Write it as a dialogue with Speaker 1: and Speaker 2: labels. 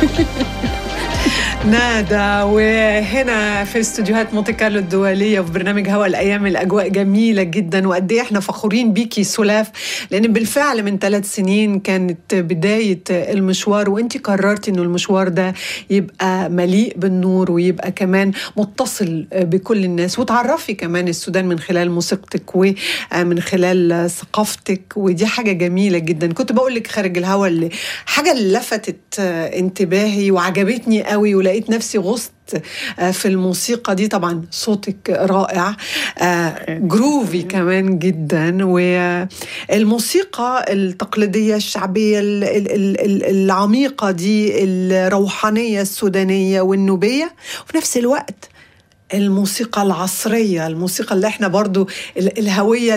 Speaker 1: نادى وهنا في استوديوهات مونتي كارلو الدوليه وفي برنامج هوا الايام الاجواء جميله جدا وقد ايه احنا فخورين بيكي سلاف لان بالفعل من ثلاث سنين كانت بدايه المشوار وانت قررتي انه المشوار ده يبقى مليء بالنور ويبقى كمان متصل بكل الناس وتعرفي كمان السودان من خلال موسيقتك ومن خلال ثقافتك ودي حاجه جميله جدا كنت بقول لك خارج الهوا اللي حاجه اللي لفتت انتباهي وعجبتني قوي ولقيت نفسي غصت في الموسيقى دي طبعا صوتك رائع جروفي كمان جدا والموسيقى التقليدية الشعبية العميقة دي الروحانية السودانية والنوبية وفي نفس الوقت الموسيقى العصرية الموسيقى اللي احنا برضو الهوية